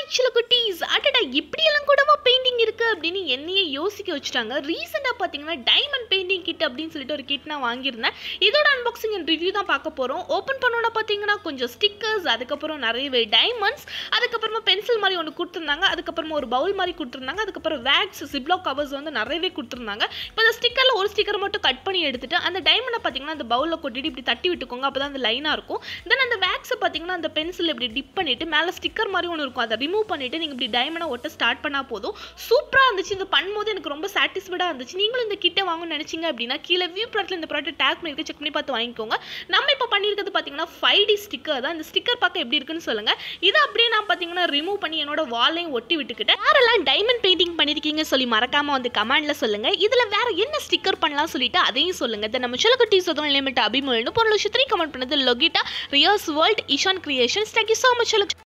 சில குட்டீஸ் அடடா இப்படியெல்லாம் கூடவா பெயிண்டிங் இருக்கு அப்படின்னு என்னையே யோசிக்க வச்சுட்டாங்க ரீசெண்டாக பார்த்தீங்கன்னா டைமண்ட் பெயிண்டிங் கிட் அப்படின்னு சொல்லிட்டு ஒரு கிட் நான் வாங்கியிருந்தேன் இதோட அன்பாக்சிங் அண்ட் ரிவ்யூ தான் பார்க்க போகிறோம் ஓப்பன் பண்ணோன்னா பார்த்தீங்கன்னா கொஞ்சம் ஸ்டிக்கர்ஸ் அதுக்கப்புறம் நிறையவே டைமண்ட்ஸ் அதுக்கப்புறமா பென்சில் மாதிரி ஒன்று கொடுத்துருந்தாங்க அதுக்கப்புறமா ஒரு பவுல் மாதிரி கொடுத்துருந்தாங்க அதுக்கப்புறம் வேக்ஸ் சிப்லோ கவர்ஸ் வந்து நிறையவே கொடுத்துருந்தாங்க இப்போ அந்த ஸ்டிக்கரில் ஒரு ஸ்டிக்கர் மட்டும் கட் பண்ணி எடுத்துட்டு அந்த டைமண்டை பார்த்தீங்கன்னா அந்த பவுலில் கொட்டிட்டு இப்படி தட்டி விட்டுக்கோங்க அப்போ தான் அந்த லைனாக இருக்கும் தென் அந்த வேக்ஸை பார்த்தீங்கன்னா அந்த பென்சில் இப்படி டிப் பண்ணிட்டு மேலே ஸ்டிக்கர் மாதிரி ஒன்று இருக்கும் அதை ரிமூவ் பண்ணிட்டு நீங்கள் இப்படி டைமண்டை ஒட்ட ஸ்டார்ட் பண்ணால் போதும் சூப்பராக இருந்துச்சு இந்த பண்ணும்போது எனக்கு ரொம்ப சாட்டிஸ்ஃபைடாக இருந்துச்சு நீங்களும் இந்த கிட்டே வாங்கணும்னு நினச்சிங்க அப்படின்னா கீழே வியூ ப்ராடக்ட்ல இந்த ப்ராடக்ட் டேக் பண்ணிருக்கு செக் பண்ணி பார்த்து வாங்கிக்கோங்க நம்ம இப்போ பண்ணியிருக்கிறது பார்த்தீங்கன்னா ஃபைவ் டி ஸ்டிக்கர் தான் இந்த ஸ்டிக்கர் பார்க்க எப்படி இருக்குன்னு சொல்லுங்க இதை அப்படியே நான் பார்த்தீங்கன்னா ரிமூவ் பண்ணி என்னோட வாலையும் ஒட்டி விட்டுக்கிட்டேன் யாரெல்லாம் டைமண்ட் பெயிண்டிங் பண்ணியிருக்கீங்க சொல்லி மறக்காம வந்து கமெண்ட்ல சொல்லுங்க இதுல வேற என்ன ஸ்டிக்கர் பண்ணலாம் சொல்லிட்டு அதையும் சொல்லுங்க தென் நம்ம சிலக்குட்டி சொதம் லிமிட் அபிமொழின்னு பொருள் விஷயத்தையும் கமெண்ட் பண்ணது லொகிட்டா ரியோஸ் world Ishan creations thank you so much